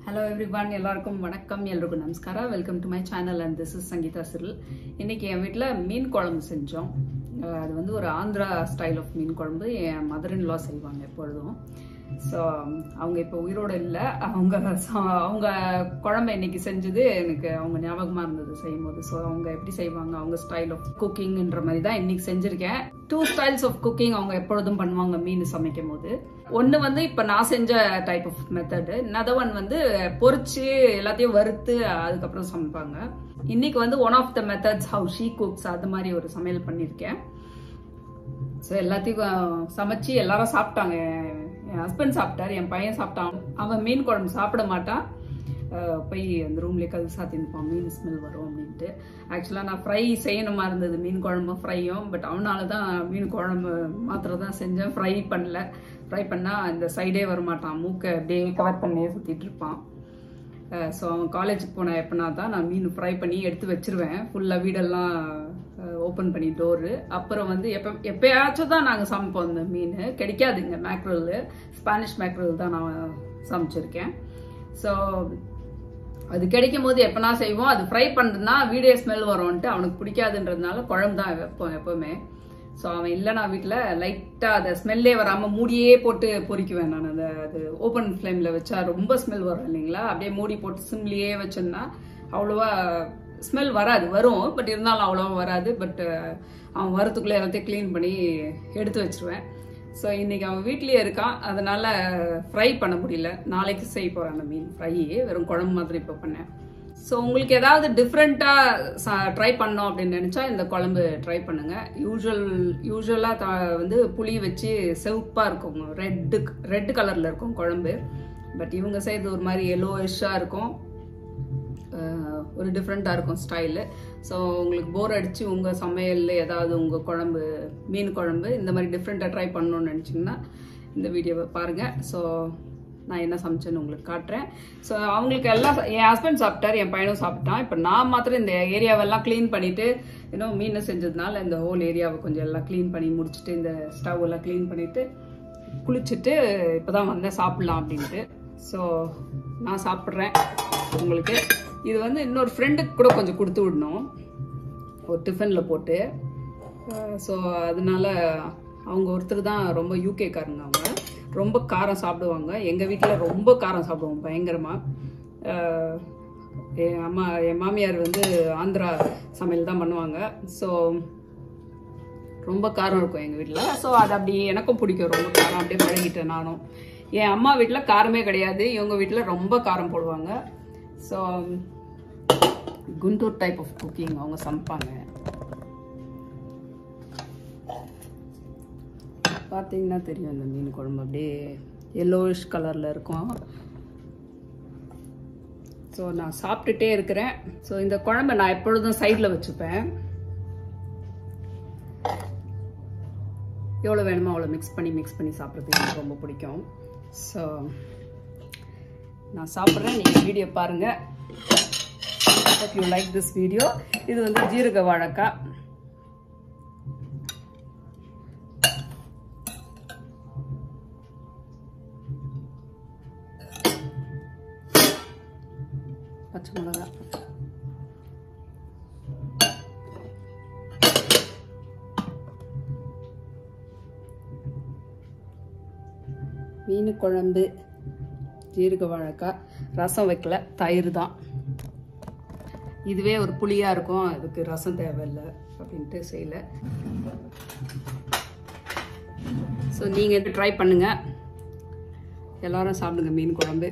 Hello everyone எல்லாருக்கும் வணக்கம் எல்லாருக்கும் நமஸ்கார welcome to my channel and this is Sangeetha Cyril இன்னைக்கு என் வீட்டில் மீன் குழம்பு செஞ்சோம் அஹ் அது வந்து ஒரு ஆந்திரா ஸ்டைல் ஆஃப் மீன் குழம்பு என் மதர் இன் லா செய்வாங்க எப்பொழுதும் ஸோ அவங்க இப்போ உயிரோடு இல்லை அவங்க ச- அவங்க குழம்பு இன்னைக்கு செஞ்சது எனக்கு அவங்க ஞாபகமாக இருந்தது செய்யும்போது ஸோ அவங்க எப்படி செய்வாங்க அவங்க ஸ்டைல் ஆஃப் குக்கிங்ன்ற மாதிரி தான் இன்னைக்கு செஞ்சுருக்கேன் டூ ஸ்டைல்ஸ் ஆஃப் குக்கிங் அவங்க எப்பொழுதும் பண்ணுவாங்க மீன் சமைக்கும் போது ஒன்று வந்து இப்போ நான் செஞ்ச type of method another one வந்து பொரிச்சு எல்லாத்தையும் வறுத்து அதுக்கப்புறம் சமைப்பாங்க இன்னைக்கு வந்து one of the methods how she cooks அது மாதிரி ஒரு சமையல் பண்ணியிருக்கேன் ஸோ எல்லாத்தையும் அஹ், சமைச்சு எல்லாரும் சாப்பிட்டாங்க என் என் ஹஸ்பண்ட் சாப்பிட்டாரு என் பையன் சாப்பிட்டான் அவன் மீன் குழம்பு சாப்பிட மாட்டான் அஹ், போய் அந்த ரூம்லேயே கது சாத்திருப்பான் மீன் ஸ்மெல் வரும் அப்படின்ட்டு ஆக்சுவலாக நான் ஃப்ரை செய்யணுமா இருந்தது மீன் குழம்பும் ஃப்ரையும் பட் அவனால தான் மீன் குழம்பு மாத்திரம் தான் செஞ்சேன் ஃப்ரை பண்ணல ஃப்ரை பண்ணால் அந்த சைடே வரமாட்டான் மூக்கை அப்படியே கவர் பண்ணி சுற்றிட்டு இருப்பான் ஸோ அவன் காலேஜுக்கு போன எப்பனா தான் நான் மீன் ஃப்ரை பண்ணி எடுத்து வச்சிருவேன் ஃபுல்லாக வீடெல்லாம் ஓப்பன் பண்ணி டோரு அப்புறம் வந்து எப்போ எப்பயாச்சும் தான் நாங்கள் சமைப்போம் அந்த மீன் கிடைக்காதுங்க மேக்ரல் ஸ்பானிஷ் மேக்ரல் தான் நான் சமைச்சிருக்கேன் ஸோ அது கிடைக்கும் போது எப்பனா செய்வோம் அது ஃப்ரை பண்ணுறதுனா வீடியோ ஸ்மெல் வரும்ன்ட்டு அவனுக்கு பிடிக்காதுன்றதுனால குழம்பு தான் வைப்போம் எப்போவுமே ஸோ அவன் இல்லைனா வீட்டில் லைட்டாக அதை ஸ்மெல்லே வராமல் மூடியே போட்டு பொரிக்குவேன் நான் அதை அது ஓப்பன் ஃப்ளேமில் வச்சா ரொம்ப ஸ்மெல் வரும் இல்லைங்களா அப்படியே மூடி போட்டு சிம்லேயே வச்சோன்னா அவ்வளோவா ஸ்மெல் வராது வரும் பட் இருந்தாலும் அவ்வளோவா வராது பட் அவன் வரத்துக்குள்ளே எல்லாத்தையும் க்ளீன் பண்ணி எடுத்து வச்சிருவேன் ஸோ இன்னைக்கு அவன் வீட்லயே இருக்கான் அதனால ஃப்ரை பண்ண முடியல நாளைக்கு செய்ய போறேன் அந்த மீன் ஃப்ரை வெறும் குழம்பு மாதிரி இப்போ பண்ணேன் ஸோ உங்களுக்கு ஏதாவது டிஃப்ரெண்ட்டாக ட்ரை பண்ணோம் அப்படின்னு நினச்சா இந்த குழம்பு ட்ரை பண்ணுங்க யூஸ்வல் யூஸ்வலாக வந்து புளி வச்சு செவப்பாக இருக்கும் ரெட்டு ரெட் கலரில் இருக்கும் குழம்பு பட் இவங்க செய்கிறது ஒரு மாதிரி எல்லோயிஷாக இருக்கும் அஹ் ஒரு டிஃப்ரெண்ட்டாக இருக்கும் ஸ்டைலு ஸோ உங்களுக்கு போர் அடித்து உங்கள் சமையலில் ஏதாவது உங்கள் குழம்பு மீன் குழம்பு இந்த மாதிரி டிஃப்ரெண்ட்டாக ட்ரை பண்ணணும்னு நினச்சிங்கன்னா இந்த வீடியோவை பாருங்கள் ஸோ நான் என்ன சமைச்சேன்னு உங்களுக்கு காட்டுறேன் ஸோ அவங்களுக்கு எல்லாம் என் ஹஸ்பண்ட் சாப்பிட்டார் என் பையனும் சாப்பிட்டான் இப்போ நான் மாத்திரம் இந்த ஏரியாவெல்லாம் க்ளீன் பண்ணிவிட்டு இன்னும் மீன் செஞ்சதுனால இந்த ஹோல் ஏரியாவை கொஞ்சம் எல்லாம் க்ளீன் பண்ணி முடிச்சுட்டு இந்த ஸ்டவ் எல்லாம் க்ளீன் பண்ணிவிட்டு குளிச்சுட்டு இப்போ தான் வந்தேன் சாப்பிட்லாம் அப்படின்ட்டு ஸோ நான் சாப்பிட்றேன் உங்களுக்கு இது வந்து இன்னொரு ஃப்ரெண்டுக்கு கூட கொஞ்சம் கொடுத்து விடணும் ஒரு டிஃபனில் போட்டு ஸோ அதனால அவங்க ஒருத்தர் தான் ரொம்ப யூகேக்காரங்க அவங்க ரொம்ப காரம் சாப்பிடுவாங்க எங்கள் வீட்டில் ரொம்ப காரம் சாப்பிடுவோம் பயங்கரமாக என் அம்மா என் மாமியார் வந்து ஆந்திரா சமையல் தான் பண்ணுவாங்க ஸோ ரொம்ப காரம் இருக்கும் எங்கள் வீட்டில் ஸோ அது அப்படி எனக்கும் பிடிக்கும் ரொம்ப காரம் அப்படியே பழகிட்டேன் நானும் என் அம்மா வீட்டில் காரமே கிடையாது இவங்க வீட்டில் ரொம்ப காரம் போடுவாங்க so Guntur type of cooking அவங்க சமைப்பாங்க பார்த்தீங்கன்னா தெரியும் இந்த மீன் குழம்பு அப்படியே எல்லோயிஷ் கலரில் இருக்கும் ஸோ நான் சாப்பிட்டுட்டே இருக்கிறேன் ஸோ இந்த குழம்பை நான் எப்பொழுதும் சைடில் வச்சுப்பேன் எவ்வளோ வேணுமோ அவ்வளோ மிக்ஸ் பண்ணி மிக்ஸ் பண்ணி சாப்பிட்றதுக்கு எனக்கு ரொம்ப பிடிக்கும் ஸோ நான் சாப்பிட்றேன் நீங்கள் வீடியோ பாருங்கள் hope you like this video இது வந்து ஜீரக வாழைக்காய் பச்சை மிளகா மீன் குழம்பு ஜீரக வாழைக்காய் ரசம் வைக்கல தயிர் தான் இதுவே ஒரு புளியா இருக்கும் அதுக்கு ரசம் தேவையில்லை அப்படின்ட்டு செய்யல ஸோ நீங்கள் இது ட்ரை பண்ணுங்க எல்லாரும் சாப்பிடுங்க மீன் குழம்பு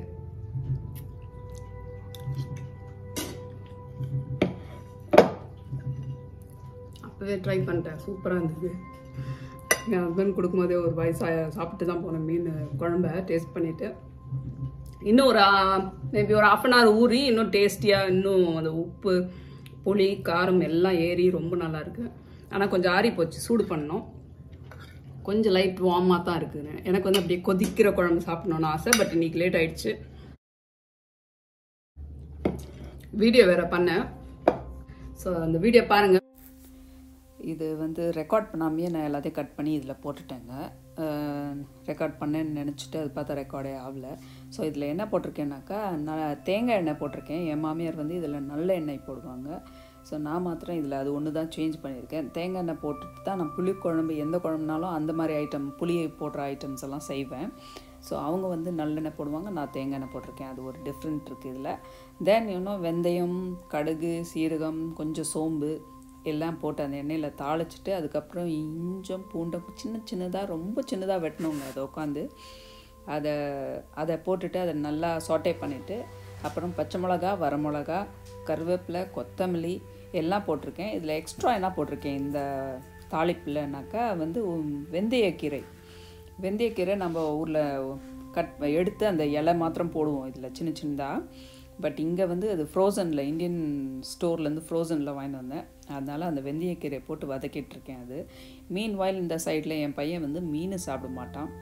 அப்போவே ட்ரை பண்ணிட்டேன் சூப்பராக இருந்தது என் ஹஸ்பண்ட் கொடுக்கும்போதே ஒரு வயசா சாப்பிட்டு தான் போனேன் மீன் குழம்ப டேஸ்ட் பண்ணிட்டு இன்னும் ஒரு மேபி ஒரு ஆஃப் அன் ஹவர் ஊறி இன்னும் டேஸ்டியாக இன்னும் அந்த உப்பு புளி காரம் எல்லாம் ஏறி ரொம்ப நல்லா இருக்கு ஆனால் கொஞ்சம் ஆறி போச்சு சூடு பண்ணோம் கொஞ்சம் லைட் வார்மாக தான் இருக்குது எனக்கு வந்து அப்படியே கொதிக்கிற குழம்பு சாப்பிடணும்னு ஆசை பட் இன்னைக்கு லேட் ஆயிடுச்சு வீடியோ வேற பண்ணேன் ஸோ அந்த வீடியோ பாருங்க இது வந்து ரெக்கார்ட் பண்ணாமையே நான் எல்லாத்தையும் கட் பண்ணி இதில் போட்டுட்டேங்க ரெக்கார்ட் பண்ணேன்னு நினச்சிட்டு அது பார்த்தா ரெக்கார்டே ஆகல ஸோ இதில் என்ன போட்டிருக்கேன்னாக்கா நான் தேங்காய் எண்ணெய் போட்டிருக்கேன் என் மாமியார் வந்து இதில் நல்ல எண்ணெய் போடுவாங்க ஸோ நான் மாத்திரம் இதில் அது ஒன்று தான் சேஞ்ச் பண்ணியிருக்கேன் தேங்காய் எண்ணெய் போட்டுட்டு தான் நான் புளி குழம்பு எந்த குழம்புனாலும் அந்த மாதிரி ஐட்டம் புளியை போடுற ஐட்டம்ஸ் எல்லாம் செய்வேன் ஸோ அவங்க வந்து நல்லெண்ணெய் போடுவாங்க நான் தேங்காய் எண்ணெய் போட்டிருக்கேன் அது ஒரு டிஃப்ரெண்ட் இருக்குது இதில் தென் இன்னும் வெந்தயம் கடுகு சீரகம் கொஞ்சம் சோம்பு எல்லாம் போட்டு அந்த எண்ணெயில் தாளிச்சிட்டு அதுக்கப்புறம் இஞ்சம் பூண்டை சின்ன சின்னதாக ரொம்ப சின்னதாக வெட்டணுங்க அதை உட்காந்து அதை அதை போட்டுட்டு அதை நல்லா சாட்டே பண்ணிவிட்டு அப்புறம் பச்சை மிளகா வரமிளகா கருவேப்பிலை கொத்தமல்லி எல்லாம் போட்டிருக்கேன் இதில் எக்ஸ்ட்ரா என்ன போட்டிருக்கேன் இந்த தாளிப்புலனாக்கா வந்து வெந்தயக்கீரை வெந்தயக்கீரை நம்ம ஊரில் கட் எடுத்து அந்த இலை மாத்திரம் போடுவோம் இதில் சின்ன சின்னதாக பட் இங்கே வந்து அது ஃப்ரோசனில் இந்தியன் ஸ்டோர்லேருந்து ஃப்ரோசனில் வாங்கிட்டு வந்தேன் அதனால் அந்த வெந்தயக்கீரை போட்டு வதக்கிட்டுருக்கேன் அது மீன் வாயில் இந்த சைடில் என் பையன் வந்து மீன் சாப்பிட மாட்டான்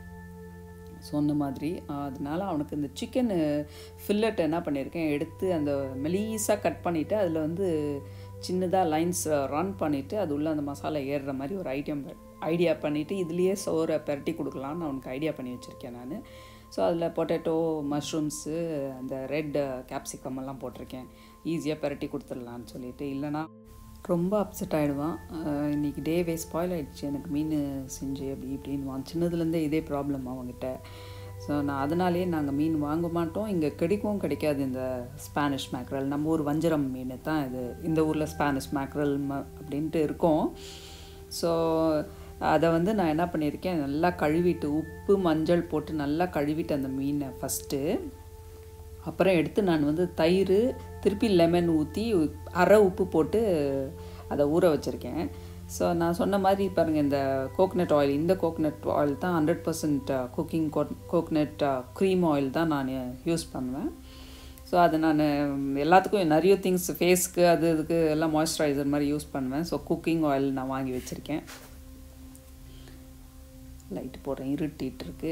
சொன்ன மாதிரி அதனால அவனுக்கு இந்த சிக்கன் ஃபில்லட் என்ன பண்ணியிருக்கேன் எடுத்து அந்த மெலீஸாக கட் பண்ணிவிட்டு அதில் வந்து சின்னதாக லைன்ஸ் ரன் பண்ணிவிட்டு அது உள்ளே அந்த மசாலா ஏறுற மாதிரி ஒரு ஐட்டம் ஐடியா பண்ணிவிட்டு இதுலேயே சோறை பரட்டி கொடுக்கலான்னு அவனுக்கு ஐடியா பண்ணி வச்சுருக்கேன் நான் ஸோ அதில் பொட்டேட்டோ மஷ்ரூம்ஸு அந்த ரெட் கேப்சிகம் எல்லாம் போட்டிருக்கேன் ஈஸியாக பரட்டி கொடுத்துடலான்னு சொல்லிட்டு இல்லைனா ரொம்ப அப்செட் ஆகிடுவான் இன்றைக்கி டேவே ஸ்பாயில் ஆகிடுச்சு எனக்கு மீன் செஞ்சு அப்படி இப்படின்வான் சின்னதுலேருந்தே இதே ப்ராப்ளம் அவங்ககிட்ட ஸோ நான் அதனாலேயே நாங்கள் மீன் வாங்க மாட்டோம் இங்கே கிடைக்கவும் கிடைக்காது இந்த ஸ்பானிஷ் மேக்ரல் நம்ம ஊர் வஞ்சரம் மீன் தான் இது இந்த ஊரில் ஸ்பானிஷ் மேக்ரல் ம அப்படின்ட்டு இருக்கோம் ஸோ அதை வந்து நான் என்ன பண்ணியிருக்கேன் நல்லா கழுவிட்டு உப்பு மஞ்சள் போட்டு நல்லா கழுவிட்டு அந்த மீனை ஃபஸ்ட்டு அப்புறம் எடுத்து நான் வந்து தயிர் திருப்பி லெமன் ஊற்றி அரை உப்பு போட்டு அதை ஊற வச்சுருக்கேன் ஸோ நான் சொன்ன மாதிரி பாருங்கள் இந்த கோக்னட் ஆயில் இந்த கோக்னட் ஆயில் தான் hundred percent cooking coconut cream oil தான் நான் யூஸ் பண்ணுவேன் ஸோ அதை நான் எல்லாத்துக்கும் நிறைய திங்ஸ் ஃபேஸ்க்கு அது இதுக்கு எல்லாம் மாய்ஸ்சரைசர் மாதிரி யூஸ் பண்ணுவேன் ஸோ குக்கிங் ஆயில் நான் வாங்கி வச்சுருக்கேன் லைட்டு போடுறேன் இருட்டிகிட்டு இருக்கு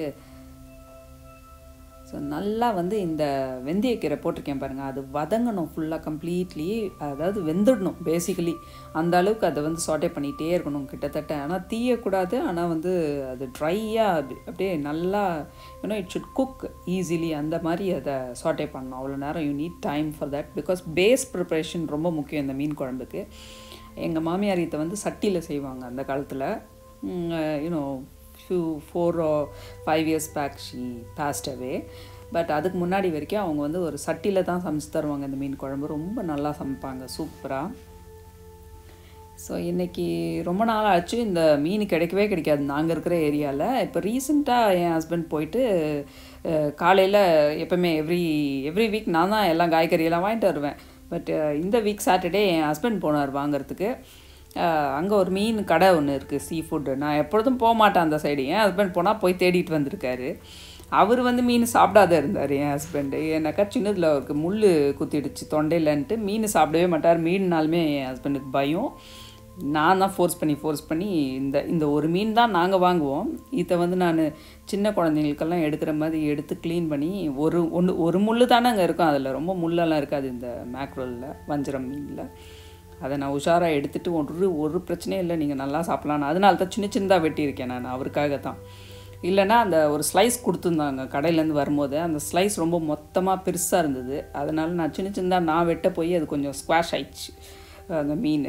ஸோ நல்லா வந்து இந்த வெந்தயக்கீரை போட்டிருக்கேன் பாருங்கள் அது வதங்கணும் ஃபுல்லாக கம்ப்ளீட்லி அதாவது வெந்துடணும் பேசிக்கலி அந்த அளவுக்கு அதை வந்து சாட்டே பண்ணிகிட்டே இருக்கணும் கிட்டத்தட்ட ஆனால் தீயக்கூடாது ஆனால் வந்து அது ட்ரையாக அப்படியே நல்லா you know it should cook easily அந்த மாதிரி அதை சாட்டே பண்ணணும் அவ்வளோ நேரம் you need time for that because base preparation ரொம்ப முக்கியம் இந்த மீன் குழம்புக்கு எங்கள் மாமியார் இதை வந்து சட்டியில் செய்வாங்க அந்த காலத்தில் you know few four five years back she passed away but அதுக்கு முன்னாடி வரைக்கும் அவங்க வந்து ஒரு சட்டியில் தான் சமைச்சு தருவாங்க இந்த மீன் குழம்பு ரொம்ப நல்லா சமைப்பாங்க சூப்பராக ஸோ இன்றைக்கி ரொம்ப நாள் ஆச்சு இந்த மீன் கிடைக்கவே கிடைக்காது நாங்கள் இருக்கிற ஏரியாவில் இப்போ ரீசெண்டாக என் ஹஸ்பண்ட் போயிட்டு காலையில் எப்போவுமே எவ்ரி எவ்ரி வீக் நான் தான் எல்லாம் காய்கறியெல்லாம் வாங்கிட்டு வருவேன் பட் இந்த வீக் சாட்டர்டே என் ஹஸ்பண்ட் போனார் வாங்குறதுக்கு அங்கே ஒரு மீன் கடை ஒன்று இருக்குது சீ ஃபுட்டு நான் எப்பொழுதும் போக மாட்டேன் அந்த சைடு என் ஹஸ்பண்ட் போனால் போய் தேடிட்டு வந்திருக்காரு அவர் வந்து மீன் சாப்பிடாத இருந்தார் என் ஹஸ்பண்டு ஏன்னாக்கா சின்னதில் அவருக்கு முள் குத்திடுச்சு தொண்டையிலன்ட்டு மீன் சாப்பிடவே மாட்டார் மீன்னாலுமே என் ஹஸ்பண்டுக்கு பயம் நான் தான் ஃபோர்ஸ் பண்ணி ஃபோர்ஸ் பண்ணி இந்த இந்த ஒரு மீன் தான் நாங்கள் வாங்குவோம் இதை வந்து நான் சின்ன குழந்தைங்களுக்கெல்லாம் எடுக்கிற மாதிரி எடுத்து க்ளீன் பண்ணி ஒரு ஒன்று ஒரு முள் தானே அங்கே இருக்கும் அதில் ரொம்ப முள்ளெல்லாம் இருக்காது இந்த மேக்ரோலில் வஞ்சரம் மீனில் அதை நான் உஷாராக எடுத்துகிட்டு ஒரு ஒரு பிரச்சனையும் இல்லை நீங்கள் நல்லா சாப்பிட்லான்னு அதனால தான் சின்ன சின்னதாக வெட்டியிருக்கேன் நான் அவருக்காக தான் இல்லைன்னா அந்த ஒரு ஸ்லைஸ் கொடுத்துருந்தாங்க கடையிலேருந்து வரும்போது அந்த ஸ்லைஸ் ரொம்ப மொத்தமாக பெருசாக இருந்தது அதனால் நான் சின்ன சின்னதாக நான் வெட்ட போய் அது கொஞ்சம் ஸ்குவாஷ் ஆயிடுச்சு அந்த மீன்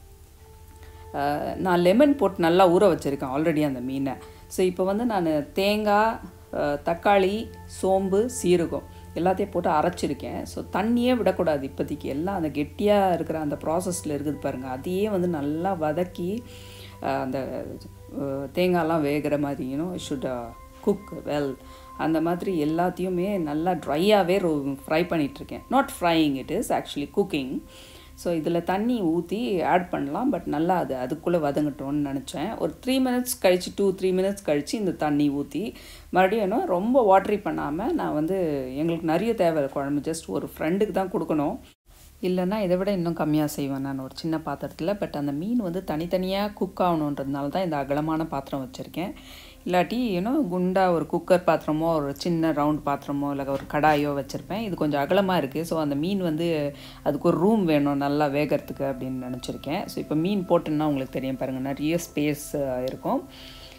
நான் லெமன் போட்டு நல்லா ஊற வச்சுருக்கேன் ஆல்ரெடி அந்த மீனை ஸோ இப்போ வந்து நான் தேங்காய் தக்காளி சோம்பு சீரகம் எல்லாத்தையும் போட்டு அரைச்சிருக்கேன் ஸோ தண்ணியே விடக்கூடாது இப்போதைக்கு எல்லாம் அந்த கெட்டியாக இருக்கிற அந்த ப்ராசஸில் இருக்குது பாருங்கள் அதையே வந்து நல்லா வதக்கி அந்த தேங்காய்லாம் வேகிற மாதிரி யூனோ ஷுட் குக் வெல் அந்த மாதிரி எல்லாத்தையுமே நல்லா ட்ரையாகவே ஃப்ரை பண்ணிகிட்ருக்கேன் not frying it is actually cooking so இதில் தண்ணி ஊற்றி ஆட் பண்ணலாம் பட் நல்லா அது அதுக்குள்ளே வதங்கட்டோன்னு நினச்சேன் ஒரு த்ரீ மினிட்ஸ் கழித்து டூ த்ரீ மினிட்ஸ் கழித்து இந்த தண்ணி ஊற்றி மறுபடியும் ரொம்ப வாட்ரி பண்ணாமல் நான் வந்து எங்களுக்கு நிறைய தேவை குழம்பு ஜஸ்ட் ஒரு ஃப்ரெண்டுக்கு தான் கொடுக்கணும் இல்லைன்னா இதை விட இன்னும் கம்மியாக செய்வேன் நான் ஒரு சின்ன பாத்திரத்தில் பட் அந்த மீன் வந்து தனித்தனியாக குக் ஆகணுன்றதுனால தான் இந்த அகலமான பாத்திரம் வச்சுருக்கேன் இல்லாட்டி இன்னும் குண்டா ஒரு குக்கர் பாத்திரமோ ஒரு சின்ன ரவுண்ட் பாத்திரமோ இல்லை ஒரு கடாயோ வச்சுருப்பேன் இது கொஞ்சம் அகலமாக இருக்குது ஸோ அந்த மீன் வந்து அதுக்கு ஒரு ரூம் வேணும் நல்லா வேகிறதுக்கு அப்படின்னு நினச்சிருக்கேன் ஸோ இப்போ மீன் போட்டுன்னா உங்களுக்கு தெரியும் பாருங்கள் நிறைய ஸ்பேஸ் இருக்கும்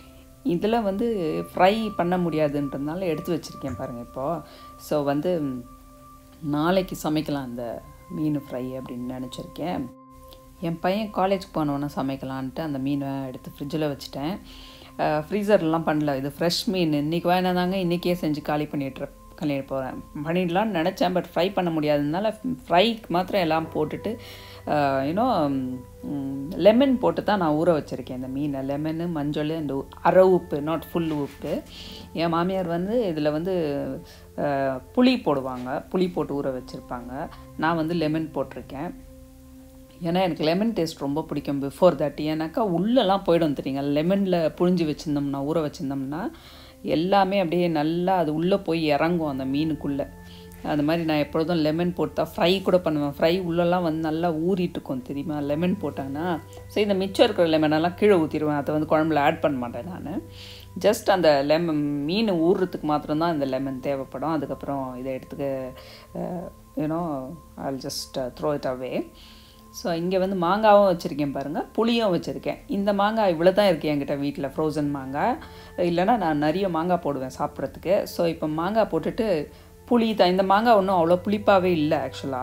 இதில் வந்து ஃப்ரை பண்ண முடியாதுன்றதுனால எடுத்து வச்சுருக்கேன் பாருங்கள் இப்போது ஸோ வந்து நாளைக்கு சமைக்கலாம் அந்த மீன் ஃப்ரை அப்படின்னு நினச்சிருக்கேன் என் பையன் காலேஜ் போனவொன்னே சமைக்கலான்ட்டு அந்த மீனை எடுத்து ஃப்ரிட்ஜில் வச்சுட்டேன் ஃப்ரீசர்லாம் பண்ணல இது ஃப்ரெஷ் மீன் இன்றைக்கி வாங்கினாதாங்க இன்றைக்கே செஞ்சு காலி பண்ணிட்டு பண்ணிட்டு போகிறேன் பண்ணிடலான்னு நினச்சேன் பட் ஃப்ரை பண்ண முடியாததுனால ஃப்ரைக்கு மாத்திரம் எல்லாம் போட்டுட்டு யூனோ லெமன் போட்டு தான் நான் ஊற வச்சுருக்கேன் இந்த மீனை லெமனு மஞ்சள் இந்த அரை உப்பு நாட் ஃபுல் உப்பு என் மாமியார் வந்து இதில் வந்து புளி போடுவாங்க புளி போட்டு ஊற வச்சுருப்பாங்க நான் வந்து லெமன் போட்டிருக்கேன் ஏன்னா எனக்கு லெமன் டேஸ்ட் ரொம்ப பிடிக்கும் பிஃபோர் தட் ஏன்னாக்கா உள்ளெல்லாம் போயிடும் தெரியுங்க லெமனில் புழிஞ்சு வச்சுருந்தோம்னா ஊற வச்சுருந்தோம்னா எல்லாமே அப்படியே நல்லா அது உள்ளே போய் இறங்கும் அந்த மீனுக்குள்ளே அது மாதிரி நான் எப்பொழுதும் லெமன் போட்டால் ஃப்ரை கூட பண்ணுவேன் ஃப்ரை உள்ளெல்லாம் வந்து நல்லா ஊறிட்டு இருக்கும் தெரியுமா லெமன் போட்டாங்கன்னா ஸோ இந்த மிச்சம் இருக்கிற லெமனெல்லாம் கீழே ஊற்றிடுவேன் அதை வந்து குழம்புல ஆட் பண்ண மாட்டேன் நான் ஜஸ்ட் அந்த லெமன் மீன் ஊறுறதுக்கு மாத்திரம்தான் இந்த லெமன் தேவைப்படும் அதுக்கப்புறம் இதை எடுத்துக்க you know I just throw it away so இங்கே வந்து மாங்காவும் வச்சுருக்கேன் பாருங்கள் புளியும் வச்சுருக்கேன் இந்த மாங்காய் இவ்வளோ தான் இருக்குது என்கிட்ட வீட்டில் ஃப்ரோசன் மாங்காய் இல்லைனா நான் நிறைய மாங்காய் போடுவேன் சாப்பிட்றதுக்கு ஸோ இப்போ மாங்காய் போட்டுட்டு புளி தான் இந்த மாங்காய் ஒன்றும் அவ்வளோ புளிப்பாகவே இல்லை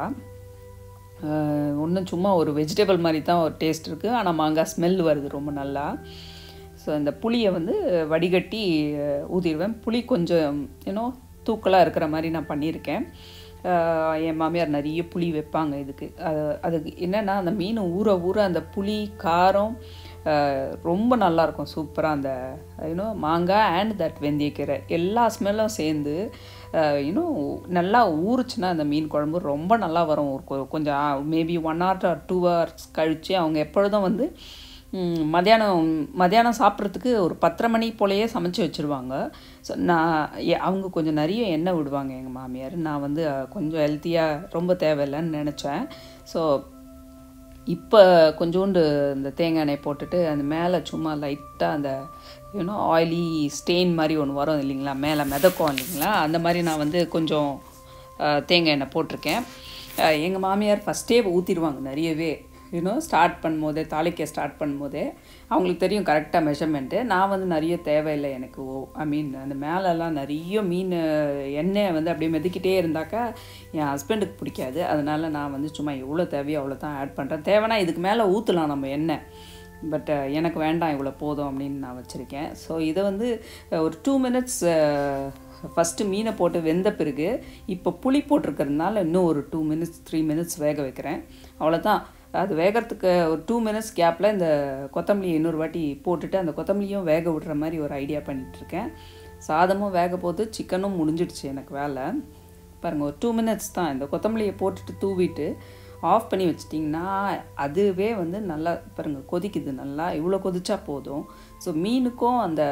ஆக்சுவலாக ஒன்றும் சும்மா ஒரு வெஜிடபிள் மாதிரி தான் ஒரு டேஸ்ட் இருக்குது ஆனால் மாங்காய் ஸ்மெல் வருது ரொம்ப நல்லா ஸோ இந்த புளியை வந்து வடிகட்டி ஊற்றிடுவேன் புளி கொஞ்சம் ஏன்னோ தூக்கலாக இருக்கிற மாதிரி நான் பண்ணியிருக்கேன் என் மாமியார் நிறைய புளி வைப்பாங்க இதுக்கு அது அதுக்கு என்னென்னா அந்த மீன் ஊற ஊற அந்த புளி காரம் ரொம்ப நல்லாயிருக்கும் சூப்பராக அந்த யூனோ மாங்காய் அண்ட் தட் வெந்தயக்கீரை எல்லா ஸ்மெல்லும் சேர்ந்து இன்னும் நல்லா ஊறுச்சுன்னா அந்த மீன் குழம்பு ரொம்ப நல்லா வரும் ஒரு கொஞ்சம் maybe one hour or two hours கழித்து அவங்க எப்பொழுதும் வந்து மத்தியானம் மத்தியானம் சாப்பிட்றதுக்கு ஒரு பத்தரை மணி போலேயே சமைச்சு வச்சுருவாங்க ஸோ நான் அவங்க கொஞ்சம் நிறைய எண்ணெய் விடுவாங்க எங்கள் மாமியார் நான் வந்து கொஞ்சம் ஹெல்த்தியாக ரொம்ப தேவையில்லைன்னு நினச்சேன் ஸோ இப்போ கொஞ்சோண்டு இந்த தேங்காய் எண்ணெய் போட்டுட்டு அந்த மேலே சும்மா லைட்டாக அந்த யூனோ ஆயிலி ஸ்டெயின் மாதிரி ஒன்று வரும் இல்லைங்களா மேலே மிதக்கும் இல்லைங்களா அந்த மாதிரி நான் வந்து கொஞ்சம் தேங்காய் எண்ணெய் போட்டிருக்கேன் எங்கள் மாமியார் ஃபஸ்ட்டே ஊற்றிடுவாங்க நிறையவே யூனோ ஸ்டார்ட் பண்ணும்போதே தாளிக்க ஸ்டார்ட் பண்ணும்போதே அவங்களுக்கு தெரியும் கரெக்டாக மெஷர்மெண்ட்டு நான் வந்து நிறைய தேவையில்லை எனக்கு ஓ ஐ மீன் அந்த மேலெல்லாம் நிறைய மீன் எண்ணெய் வந்து அப்படியே மெதுக்கிட்டே இருந்தாக்கா என் ஹஸ்பண்டுக்கு பிடிக்காது அதனால் நான் வந்து சும்மா எவ்வளோ தேவையோ அவ்வளோ தான் ஆட் பண்ணுறேன் தேவைன்னா இதுக்கு மேலே ஊற்றலாம் நம்ம எண்ணெய் பட் எனக்கு வேண்டாம் இவ்வளோ போதும் அப்படின்னு நான் வச்சுருக்கேன் ஸோ இதை வந்து ஒரு டூ மினிட்ஸ் ஃபஸ்ட்டு மீனை போட்டு வெந்த பிறகு இப்போ புளி போட்டிருக்கிறதுனால இன்னும் ஒரு டூ மினிட்ஸ் த்ரீ மினிட்ஸ் வேக வைக்கிறேன் அவ்வளோதான் அது வேகிறதுக்கு ஒரு டூ மினிட்ஸ் கேப்பில் இந்த கொத்தமல்லி இன்னொரு வாட்டி போட்டுட்டு அந்த கொத்தமல்லியும் வேக விடுற மாதிரி ஒரு ஐடியா பண்ணிகிட்ருக்கேன் சாதமும் வேக போது சிக்கனும் முடிஞ்சிடுச்சு எனக்கு வேலை பாருங்கள் ஒரு டூ மினிட்ஸ் தான் இந்த கொத்தமல்லியை போட்டுட்டு தூவிட்டு ஆஃப் பண்ணி வச்சிட்டிங்கன்னா அதுவே வந்து நல்லா பாருங்கள் கொதிக்குது நல்லா இவ்வளோ கொதிச்சா போதும் ஸோ மீனுக்கும் அந்த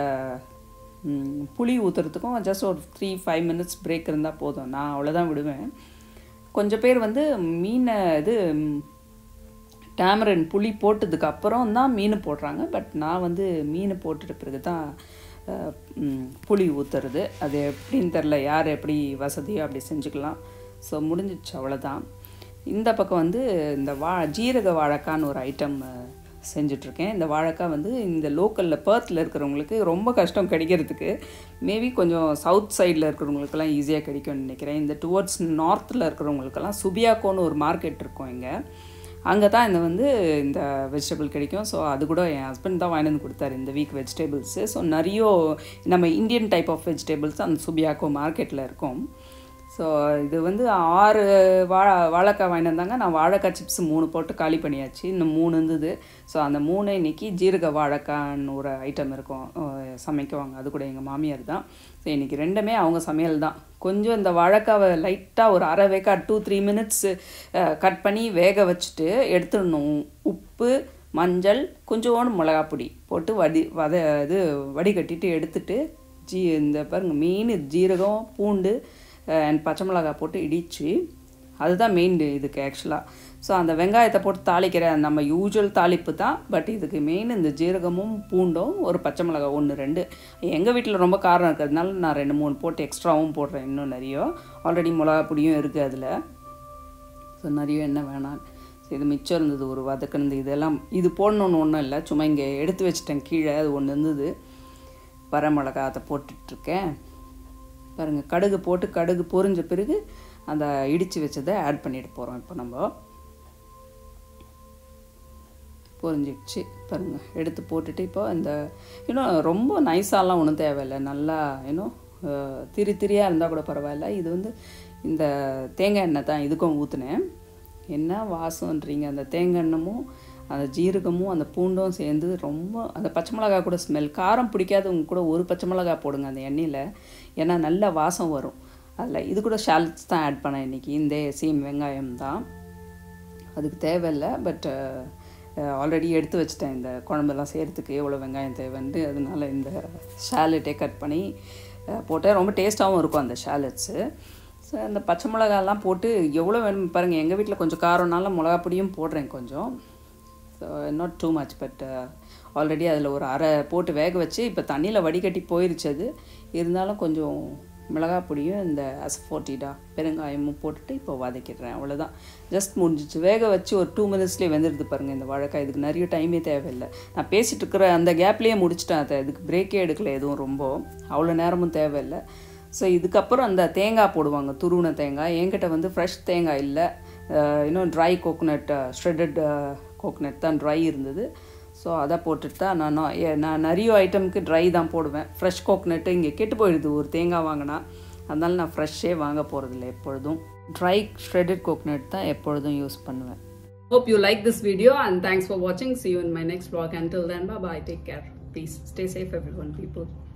புளி ஊற்றுறதுக்கும் ஜஸ்ட் ஒரு த்ரீ ஃபைவ் மினிட்ஸ் பிரேக் இருந்தால் போதும் நான் அவ்வளோதான் விடுவேன் கொஞ்சம் பேர் வந்து மீனை இது டேமரன் புளி போட்டதுக்கு அப்புறம் தான் மீன் போடுறாங்க பட் நான் வந்து மீன் போட்டுட்ட பிறகு தான் புளி ஊற்றுறது அது எப்படின்னு தெரில யார் எப்படி வசதியோ அப்படி செஞ்சுக்கலாம் ஸோ முடிஞ்சிச்சு அவ்வளோதான் இந்த பக்கம் வந்து இந்த வா ஜீரக வாழைக்கான்னு ஒரு ஐட்டம் செஞ்சிட்ருக்கேன் இந்த வாழைக்காய் வந்து இந்த லோக்கலில் பேர்த்தில் இருக்கிறவங்களுக்கு ரொம்ப கஷ்டம் கிடைக்கிறதுக்கு மேபி கொஞ்சம் சவுத் சைடில் இருக்கிறவங்களுக்கெல்லாம் ஈஸியாக கிடைக்கும்னு நினைக்கிறேன் இந்த டுவர்ட்ஸ் நார்த்தில் இருக்கிறவங்களுக்கெல்லாம் சுபியாக்கோன்னு ஒரு மார்க்கெட் இருக்கும் இங்கே அங்கே தான் இந்த வந்து இந்த வெஜிடபிள் கிடைக்கும் ஸோ அது கூட என் ஹஸ்பண்ட் தான் வாங்கிட்டு வந்து கொடுத்தாரு இந்த வீக் வெஜிடபிள்ஸு ஸோ நிறைய நம்ம இந்தியன் டைப் ஆஃப் வெஜிடபிள்ஸ் அந்த சுபியாக்கோ மார்க்கெட்டில் இருக்கும் ஸோ இது வந்து ஆறு வாழை வாழைக்காய் வாங்கிட்டு வந்தாங்க நான் வாழைக்காய் சிப்ஸ் மூணு போட்டு காலி பண்ணியாச்சு இன்னும் மூணு இருந்தது ஸோ அந்த மூணு இன்றைக்கி ஜீரக வாழைக்கான்னு ஒரு ஐட்டம் இருக்கும் சமைக்குவாங்க அது கூட எங்கள் மாமியார் தான் ஸோ இன்றைக்கி ரெண்டுமே அவங்க சமையல் தான் கொஞ்சம் இந்த வாழைக்காவை லைட்டாக ஒரு அரை வேக்காட் டூ த்ரீ மினிட்ஸ் கட் பண்ணி வேக வச்சுட்டு எடுத்துடணும் உப்பு மஞ்சள் கொஞ்சோண்டு மிளகாப்பொடி போட்டு வடி வத இது வடிகட்டிட்டு எடுத்துட்டு ஜீ இந்த பாருங்கள் மீன் ஜீரகம் பூண்டு அண்ட் பச்சை மிளகா போட்டு இடித்து அதுதான் மெயின் இதுக்கு ஆக்சுவலாக ஸோ அந்த வெங்காயத்தை போட்டு தாளிக்கிற நம்ம யூஸ்வல் தாளிப்பு தான் பட் இதுக்கு மெயின் இந்த ஜீரகமும் பூண்டும் ஒரு பச்சை மிளகா ஒன்று ரெண்டு எங்கள் வீட்டில் ரொம்ப காரம் இருக்கிறதுனால நான் ரெண்டு மூணு போட்டு எக்ஸ்ட்ராவும் போடுறேன் இன்னும் நிறைய ஆல்ரெடி மிளகா பொடியும் இருக்குது அதில் ஸோ நிறைய என்ன வேணாம் ஸோ இது மிச்சம் இருந்தது ஒரு வதக்குனது இதெல்லாம் இது போடணுன்னு ஒன்றும் இல்லை சும்மா இங்கே எடுத்து வச்சிட்டேன் கீழே அது ஒன்று இருந்தது வரமிளகா அதை போட்டுட்ருக்கேன் பாருங்கள் கடுகு போட்டு கடுகு பொரிஞ்ச பிறகு அந்த இடித்து வச்சதை ஆட் பண்ணிட்டு போகிறோம் இப்போ நம்ம பொரிஞ்சிடுச்சு பாருங்கள் எடுத்து போட்டுட்டு இப்போ இந்த இன்னும் ரொம்ப நைஸாலாம் ஒன்றும் தேவையில்லை நல்லா இன்னும் திரி திரியாக இருந்தால் கூட பரவாயில்ல இது வந்து இந்த தேங்காய் எண்ணெய் தான் இதுக்கும் ஊற்றுனேன் என்ன வாசம்ன்றீங்க அந்த தேங்காய் எண்ணமும் அந்த ஜீரகமும் அந்த பூண்டும் சேர்ந்து ரொம்ப அந்த பச்சை மிளகா கூட ஸ்மெல் காரம் பிடிக்காதவங்க கூட ஒரு பச்சை மிளகா போடுங்க அந்த எண்ணெயில் ஏன்னா நல்ல வாசம் வரும் அதில் இது கூட ஷாலட்ஸ் தான் ஆட் பண்ணேன் இன்றைக்கி இந்த சேம் வெங்காயம் தான் அதுக்கு தேவையில்லை பட் ஆல்ரெடி எடுத்து வச்சிட்டேன் இந்த குழம்பெல்லாம் செய்கிறதுக்கு எவ்வளோ வெங்காயம் தேவைன்ட்டு அதனால இந்த ஷாலட்டே கட் பண்ணி போட்டால் ரொம்ப டேஸ்ட்டாகவும் இருக்கும் அந்த ஷாலட்ஸு ஸோ அந்த பச்சை மிளகாலாம் போட்டு எவ்வளோ வேணும் பாருங்கள் எங்கள் வீட்டில் கொஞ்சம் காரம்னால மிளகா பொடியும் போடுறேன் கொஞ்சம் so not too much but already அதில் ஒரு அரை போட்டு வேக வச்சு இப்போ தண்ணியில் வடிகட்டி போயிருச்சு அது இருந்தாலும் கொஞ்சம் மிளகா பொடியும் இந்த அசஃபோட்டிடா பெருங்காயமும் போட்டுட்டு இப்போ வதக்கிடுறேன் அவ்வளோதான் ஜஸ்ட் முடிஞ்சிச்சு வேக வச்சு ஒரு டூ மினிட்ஸ்லேயே வெந்துடுது பாருங்கள் இந்த வாழைக்காய் இதுக்கு நிறைய டைமே தேவையில்லை நான் பேசிகிட்டு இருக்கிற அந்த கேப்லேயே முடிச்சிட்டேன் அதை இதுக்கு பிரேக்கே எடுக்கல எதுவும் ரொம்ப அவ்வளோ நேரமும் தேவையில்லை ஸோ இதுக்கப்புறம் அந்த தேங்காய் போடுவாங்க துருவின தேங்காய் என்கிட்ட வந்து ஃப்ரெஷ் தேங்காய் இல்லை இன்னும் ட்ரை கோகோனட் ஷ்ரெட்டட் கோகோனட் தான் ட்ரை இருந்தது ஸோ அதை போட்டுட்டு தான் நான் நான் நிறைய ஐட்டமுக்கு ட்ரை தான் போடுவேன் ஃப்ரெஷ் கோகோனட்டு இங்கே கெட்டு போயிடுது ஒரு தேங்காய் வாங்கினா அதனால நான் ஃப்ரெஷ்ஷே வாங்க போகிறதில்ல எப்பொழுதும் ட்ரை ஷ்ரெட்டட் கோகோனட் தான் எப்பொழுதும் யூஸ் பண்ணுவேன் Hope you like this video and thanks for watching. See you in my next vlog. Until then, bye bye. Take care. Please stay safe, everyone, people.